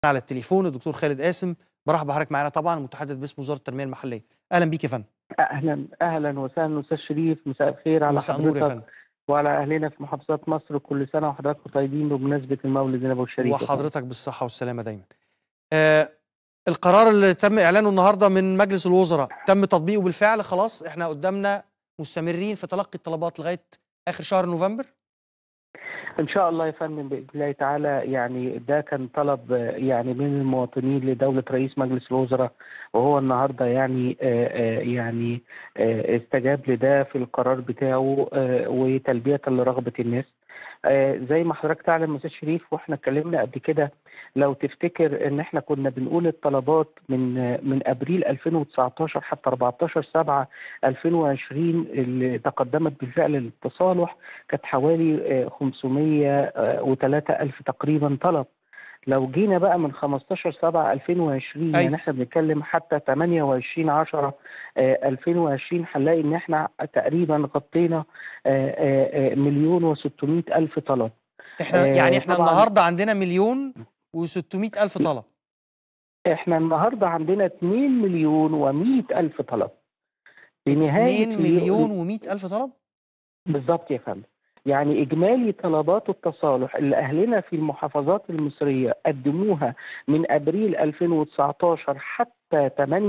على التليفون الدكتور خالد قاسم برحب بحضرتك معانا طبعا متحدث باسم وزاره التنميه المحليه اهلا بيك يا فندم اهلا اهلا وسهلا استاذ شريف مساء الخير على مساء النور يا حضرتك فندم وعلى اهلنا في محافظات مصر كل سنه وحضراتكم طيبين بمناسبه المولد النبوي الشريف يا فندم. وحضرتك بالصحه والسلامه دايما آه القرار اللي تم اعلانه النهارده من مجلس الوزراء تم تطبيقه بالفعل خلاص احنا قدامنا مستمرين في تلقي الطلبات لغايه اخر شهر نوفمبر ان شاء الله يا فندم باذن الله تعالى يعني ده كان طلب آه، يعني من المواطنين لدوله رئيس مجلس الوزراء وهو النهارده يعني آه، آه، يعني آه، استجاب لده في القرار بتاعه آه، وتلبيه لرغبه الناس آه، زي ما حضرتك تعلم استاذ شريف واحنا اتكلمنا قبل كده لو تفتكر ان احنا كنا بنقول الطلبات من آه، من ابريل 2019 حتى 14 7 2020 اللي تقدمت بالفعل للتصالح كانت حوالي آه، 503 ألف تقريبا طلب لو جينا بقى من 15 7 2020 أيوة. يعني احنا بنتكلم حتى 28 10 آه، 2020 هنلاقي ان احنا تقريبا غطينا آه، آه، آه، مليون و600 الف طلب احنا آه، يعني احنا طبعاً. النهارده عندنا مليون و600 الف طلب احنا النهارده عندنا 2 مليون و100 الف طلب بنهايه 2 اليوم- مليون و100 الف طلب بالظبط يا فندم يعني إجمالي طلبات التصالح اللي أهلنا في المحافظات المصرية قدموها من أبريل 2019 حتى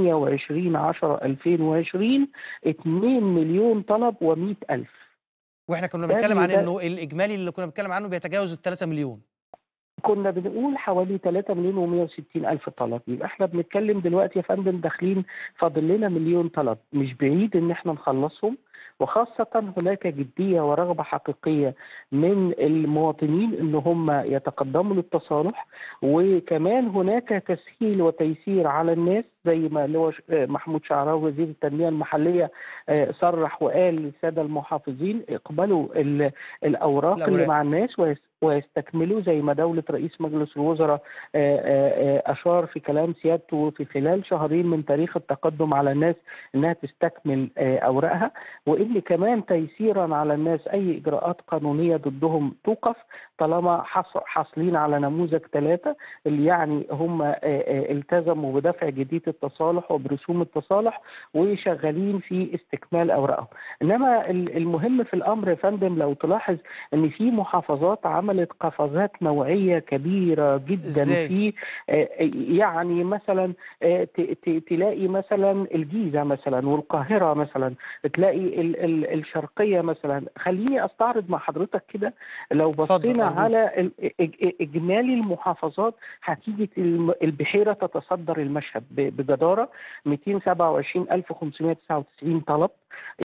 28 10 2020 2 مليون طلب و100 ألف واحنا كنا ده بنتكلم عن ده- انه الاجمالي اللي كنا بنتكلم عنه بيتجاوز ال 3 مليون كنا بنقول حوالي 3 مليون و160 ألف طلب يبقى احنا بنتكلم دلوقتي يا فندم داخلين فاضل لنا مليون طلب مش بعيد ان احنا نخلصهم وخاصة هناك جدية ورغبة حقيقية من المواطنين ان هم يتقدموا للتصالح وكمان هناك تسهيل وتيسير على الناس زي ما اللي هو ش- آه، محمود شعراوي وزير التنمية المحلية آه، صرح وقال للسادة المحافظين اقبلوا ال- الأوراق اللي الأوراق. مع الناس ويس- ويستكملوا زي ما دولة رئيس مجلس الوزراء آه، آه، آه، أشار في كلام سيادته في خلال شهرين من تاريخ التقدم على الناس إنها تستكمل آه، أوراقها وإن كمان تيسيرا على الناس أي إجراءات قانونية ضدهم توقف طالما حص- حاصلين على نموذج ثلاثة اللي يعني هم آه، آه، التزموا بدفع جديد التصالح وبرسوم التصالح وشغالين في استكمال أوراقهم إنما ال- المهم في الأمر يا فندم لو تلاحظ ان في محافظات عملت قفزات نوعيه كبيره جدا إزاي؟ في آه، يعني مثلا آه، ت- ت- تلاقي مثلا الجيزه مثلا والقاهره مثلا تلاقي ال- ال- الشرقيه مثلا خليني استعرض مع حضرتك كده لو اتفضل، بصينا أرجوك. على ال- إج- اجمالي المحافظات هتيجي الم- البحيره تتصدر المشهد ب- بجداره 227599 طلب